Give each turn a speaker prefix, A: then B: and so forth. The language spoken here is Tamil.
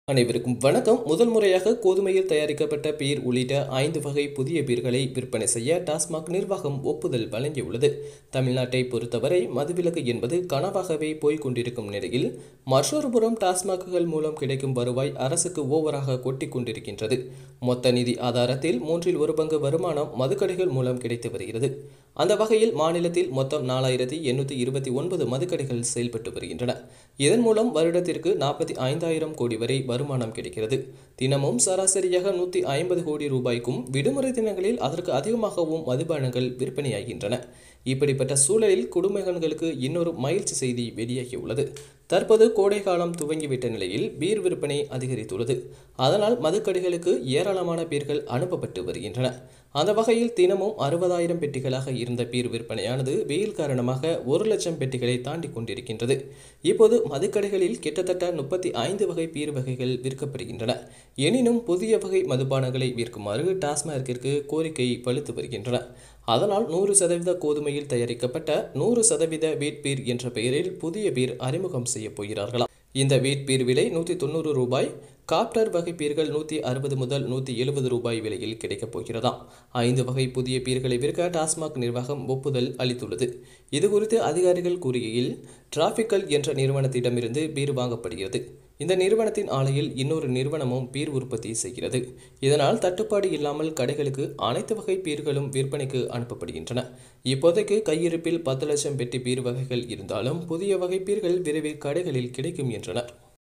A: அனைவருக்கும் வணக்கம் முதல் முறையாக கோதுமையில் தயாரிக்கப்பட்ட பீர் உள்ளிட்ட ஐந்து வகை புதிய பீர்களை விற்பனை செய்ய டாஸ்மாக் நிர்வாகம் ஒப்புதல் வழங்கியுள்ளது தமிழ்நாட்டை பொறுத்தவரை மதுவிலக்கு என்பது கனவாகவே போய்க் கொண்டிருக்கும் நிலையில் மற்றொரு புறம் டாஸ்மாக்குகள் மூலம் கிடைக்கும் வருவாய் அரசுக்கு ஓவராக கொட்டிக் கொண்டிருக்கின்றது மொத்த நிதி ஆதாரத்தில் மூன்றில் ஒரு பங்கு வருமானம் மதுக்கடைகள் மூலம் கிடைத்து வருகிறது அந்த வகையில் மாநிலத்தில் மொத்தம் நாலாயிரத்தி எண்ணூற்றி இருபத்தி ஒன்பது மதுக்கடைகள் செயல்பட்டு வருகின்றன இதன் மூலம் வருடத்திற்கு நாற்பத்தி ஐந்தாயிரம் கோடி வரை வருமானம் கிடைக்கிறது தினமும் சராசரியாக நூற்றி ஐம்பது கோடி ரூபாய்க்கும் விடுமுறை தினங்களில் அதற்கு அதிகமாகவும் மதுபானங்கள் விற்பனையாகின்றன இப்படிப்பட்ட சூழலில் குடும்பங்களுக்கு இன்னொரு மகிழ்ச்சி செய்தி வெளியாகியுள்ளது தற்போது கோடை காலம் துவங்கிவிட்ட நிலையில் பீர் விற்பனை அதிகரித்துள்ளது அதனால் மதுக்கடைகளுக்கு ஏராளமான பீர்கள் அனுப்பப்பட்டு வருகின்றன அந்த வகையில் தினமும் அறுபதாயிரம் பெட்டிகளாக இருந்த பீர் விற்பனையானது வெயில் காரணமாக ஒரு லட்சம் பெட்டிகளை தாண்டி கொண்டிருக்கின்றது இப்போது மதுக்கடைகளில் கிட்டத்தட்ட முப்பத்தி ஐந்து வகை பீர் வகைகள் விற்கப்படுகின்றன எனினும் புதிய வகை மதுபானங்களை விற்குமாறு டாஸ்மாகிற்கு கோரிக்கை வலுத்து வருகின்றன அதனால் நூறு சதவீத கோதுமையில் தயாரிக்கப்பட்ட நூறு சதவீத வீட் பீர் என்ற பெயரில் புதிய பீர் அறிமுகம் செய்ய போகிறார்களாம் இந்த வீட் பீர் விலை நூற்றி தொண்ணூறு ரூபாய் காப்டர் வகை பீர்கள் நூற்றி அறுபது முதல் நூற்றி எழுபது ரூபாய் விலையில் கிடைக்கப் போகிறதாம் ஐந்து வகை புதிய பீர்களை விற்க டாஸ்மாக் நிர்வாகம் ஒப்புதல் அளித்துள்ளது இதுகுறித்து அதிகாரிகள் கூறுகையில் டிராபிக்கல் என்ற நிறுவனத்திடமிருந்து பீர் வாங்கப்படுகிறது இந்த நிறுவனத்தின் ஆலையில் இன்னொரு நிறுவனமும் பீர் உற்பத்தி செய்கிறது இதனால் தட்டுப்பாடு இல்லாமல் கடைகளுக்கு அனைத்து வகை பீர்களும் விற்பனைக்கு அனுப்பப்படுகின்றன இப்போதைக்கு கையிருப்பில் பத்து லட்சம் பெட்டி பீர் வகைகள் இருந்தாலும் புதிய வகை பீர்கள் விரைவில் கடைகளில் கிடைக்கும் என்றனர்